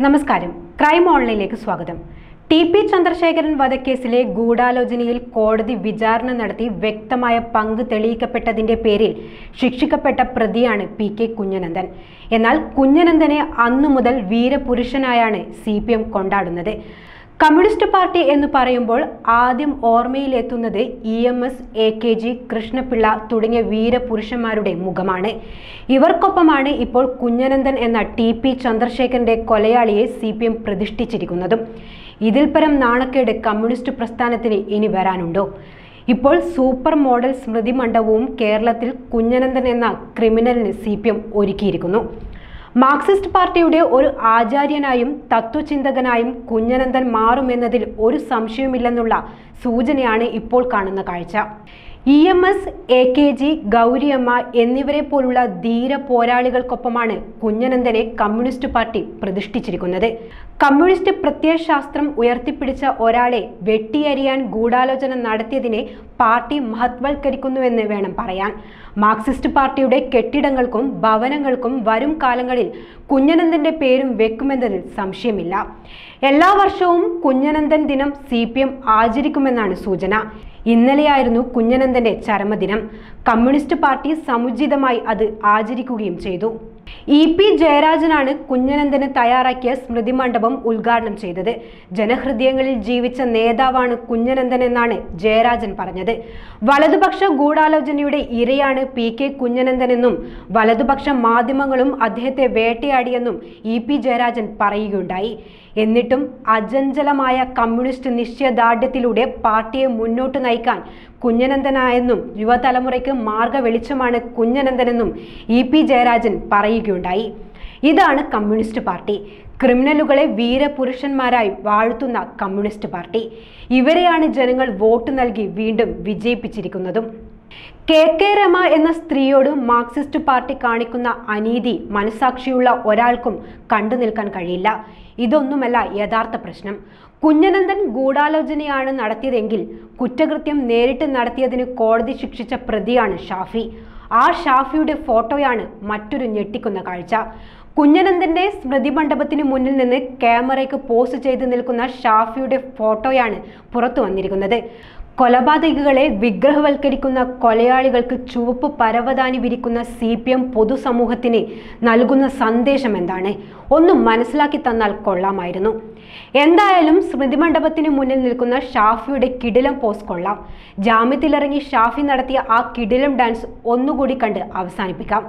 നമസ്കാരം ക്രൈം ഓൺലൈനിലേക്ക് സ്വാഗതം ടി പി ചന്ദ്രശേഖരൻ വധക്കേസിലെ ഗൂഢാലോചനയിൽ കോടതി വിചാരണ നടത്തി വ്യക്തമായ പങ്ക് തെളിയിക്കപ്പെട്ടതിന്റെ പേരിൽ ശിക്ഷിക്കപ്പെട്ട പ്രതിയാണ് പി കെ കുഞ്ഞനന്ദൻ എന്നാൽ കുഞ്ഞനന്ദനെ അന്നു മുതൽ വീരപുരുഷനായാണ് സി പി എം കൊണ്ടാടുന്നത് കമ്മ്യൂണിസ്റ്റ് പാർട്ടി എന്ന് പറയുമ്പോൾ ആദ്യം ഓർമ്മയിലെത്തുന്നത് E M S A K G Krishnapillai തുടങ്ങിയ വീരപുരുഷന്മാരുടെ മുഖമാണ് ഇവർക്കൊപ്പമാണ് ഇപ്പോൾ കുഞ്ഞനന്ദൻ എന്ന ടി പി ചന്ദ്രശേഖരന്റെ കൊലയാളിയെ സി പി എം പ്രതിഷ്ഠിച്ചിരിക്കുന്നതും ഇതിൽ പരം നാണക്കേട് കമ്മ്യൂണിസ്റ്റ് പ്രസ്ഥാനത്തിന് ഇനി വരാനുണ്ടോ ഇപ്പോൾ സൂപ്പർ മോഡൽ സ്മൃതി മണ്ഡപവും കേരളത്തിൽ കുഞ്ഞനന്ദൻ എന്ന ക്രിമിനലിന് സി പി എം ഒരുക്കിയിരിക്കുന്നു മാർക്സിസ്റ്റ് പാർട്ടിയുടെ ഒരു ആചാര്യനായും തത്വചിന്തകനായും കുഞ്ഞനന്ദൻ മാറുമെന്നതിൽ ഒരു സംശയവുമില്ലെന്നുള്ള സൂചനയാണ് ഇപ്പോൾ കാണുന്ന കാഴ്ച E M S A K G Gouriamma എന്നിവരെ പോലുള്ള ധീര പോരാളികൾക്കൊപ്പമാണ് കുഞ്ഞനന്ദനെ കമ്മ്യൂണിസ്റ്റ് പാർട്ടി പ്രതിഷ്ഠിച്ചിരിക്കുന്നത് കമ്മ്യൂണിസ്റ്റ് പ്രത്യയശാസ്ത്രം ഉയർത്തിപ്പിടിച്ച ഒരാളെ വെട്ടിയരിയാൻ ഗൂഢാലോചന നടത്തിയതിനെ പാർട്ടി മഹത്വൽക്കരിക്കുന്നുവെന്ന് വേണം പറയാൻ മാർക്സിസ്റ്റ് പാർട്ടിയുടെ കെട്ടിടങ്ങൾക്കും ഭവനങ്ങൾക്കും വരും കാലങ്ങളിൽ കുഞ്ഞനന്ദന്റെ പേരും വെക്കുമെന്നതിൽ സംശയമില്ല എല്ലാ വർഷവും കുഞ്ഞനന്ദൻ ദിനം സി പി എം ആചരിക്കുമെന്നാണ് സൂചന ഇന്നലെയായിരുന്നു കുഞ്ഞനന്ദന്റെ ചരമദിനം കമ്മ്യൂണിസ്റ്റ് പാർട്ടി സമുചിതമായി അത് ആചരിക്കുകയും ചെയ്തു ഇ പി ജയരാജനാണ് കുഞ്ഞനന്ദന് തയ്യാറാക്കിയ സ്മൃതി മണ്ഡപം ഉദ്ഘാടനം ചെയ്തത് ജനഹൃദയങ്ങളിൽ ജീവിച്ച നേതാവാണ് കുഞ്ഞനന്ദൻ എന്നാണ് ജയരാജൻ പറഞ്ഞത് വലതുപക്ഷ ഗൂഢാലോചനയുടെ ഇരയാണ് പി കെ കുഞ്ഞനന്ദനെന്നും വലതുപക്ഷ മാധ്യമങ്ങളും അദ്ദേഹത്തെ വേട്ടയാടിയെന്നും ഇ പി ജയരാജൻ പറയുകയുണ്ടായി എന്നിട്ടും അജഞ്ചലമായ കമ്മ്യൂണിസ്റ്റ് നിശ്ചയദാർഢ്യത്തിലൂടെ പാർട്ടിയെ മുന്നോട്ട് നയിക്കാൻ കുഞ്ഞനന്ദനായെന്നും യുവതലമുറയ്ക്ക് മാർഗ വെളിച്ചമാണ് കുഞ്ഞനന്ദനെന്നും ഇ പി ജയരാജൻ പറയുകയുണ്ടായി ഇതാണ് കമ്മ്യൂണിസ്റ്റ് പാർട്ടി ക്രിമിനലുകളെ വീരപുരുഷന്മാരായി വാഴ്ത്തുന്ന കമ്മ്യൂണിസ്റ്റ് പാർട്ടി ഇവരെയാണ് ജനങ്ങൾ വോട്ട് നൽകി വീണ്ടും വിജയിപ്പിച്ചിരിക്കുന്നതും കെ കെ രമ എന്ന സ്ത്രീയോട് മാർക്സിസ്റ്റ് പാർട്ടി കാണിക്കുന്ന അനീതി മനസാക്ഷിയുള്ള ഒരാൾക്കും കണ്ടു നിൽക്കാൻ കഴിയില്ല ഇതൊന്നുമല്ല യഥാർത്ഥ പ്രശ്നം കുഞ്ഞനന്ദൻ ഗൂഢാലോചനയാണ് നടത്തിയതെങ്കിൽ കുറ്റകൃത്യം നേരിട്ട് നടത്തിയതിന് കോടതി ശിക്ഷിച്ച പ്രതിയാണ് ഷാഫി ആ ഷാഫിയുടെ ഫോട്ടോയാണ് മറ്റൊരു ഞെട്ടിക്കുന്ന കാഴ്ച കുഞ്ഞനന്ദന്റെ സ്മൃതി മണ്ഡപത്തിന് മുന്നിൽ നിന്ന് ക്യാമറയ്ക്ക് പോസ്റ്റ് ചെയ്ത് നിൽക്കുന്ന ഷാഫിയുടെ ഫോട്ടോയാണ് പുറത്തു വന്നിരിക്കുന്നത് കൊലപാതകികളെ വിഗ്രഹവൽക്കരിക്കുന്ന കൊലയാളികൾക്ക് ചുവപ്പ് പരവതാനി വിരിക്കുന്ന സി പി എം പൊതുസമൂഹത്തിന് നൽകുന്ന സന്ദേശം എന്താണ് ഒന്ന് മനസ്സിലാക്കി തന്നാൽ കൊള്ളാമായിരുന്നു എന്തായാലും സ്മൃതി മണ്ഡപത്തിന് മുന്നിൽ നിൽക്കുന്ന ഷാഫിയുടെ കിടിലം പോസ്റ്റ് കൊള്ളാം ജാമ്യത്തിലിറങ്ങി ഷാഫി നടത്തിയ ആ കിടിലം ഡാൻസ് ഒന്നുകൂടി കണ്ട് അവസാനിപ്പിക്കാം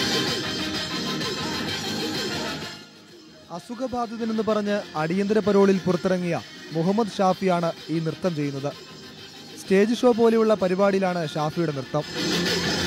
അസുഖബാധിതനെന്ന് പറഞ്ഞ് അടിയന്തര പരോളിൽ പുറത്തിറങ്ങിയ മുഹമ്മദ് ഷാഫിയാണ് ഈ നൃത്തം ചെയ്യുന്നത് സ്റ്റേജ് ഷോ പോലെയുള്ള പരിപാടിയിലാണ് ഷാഫിയുടെ നൃത്തം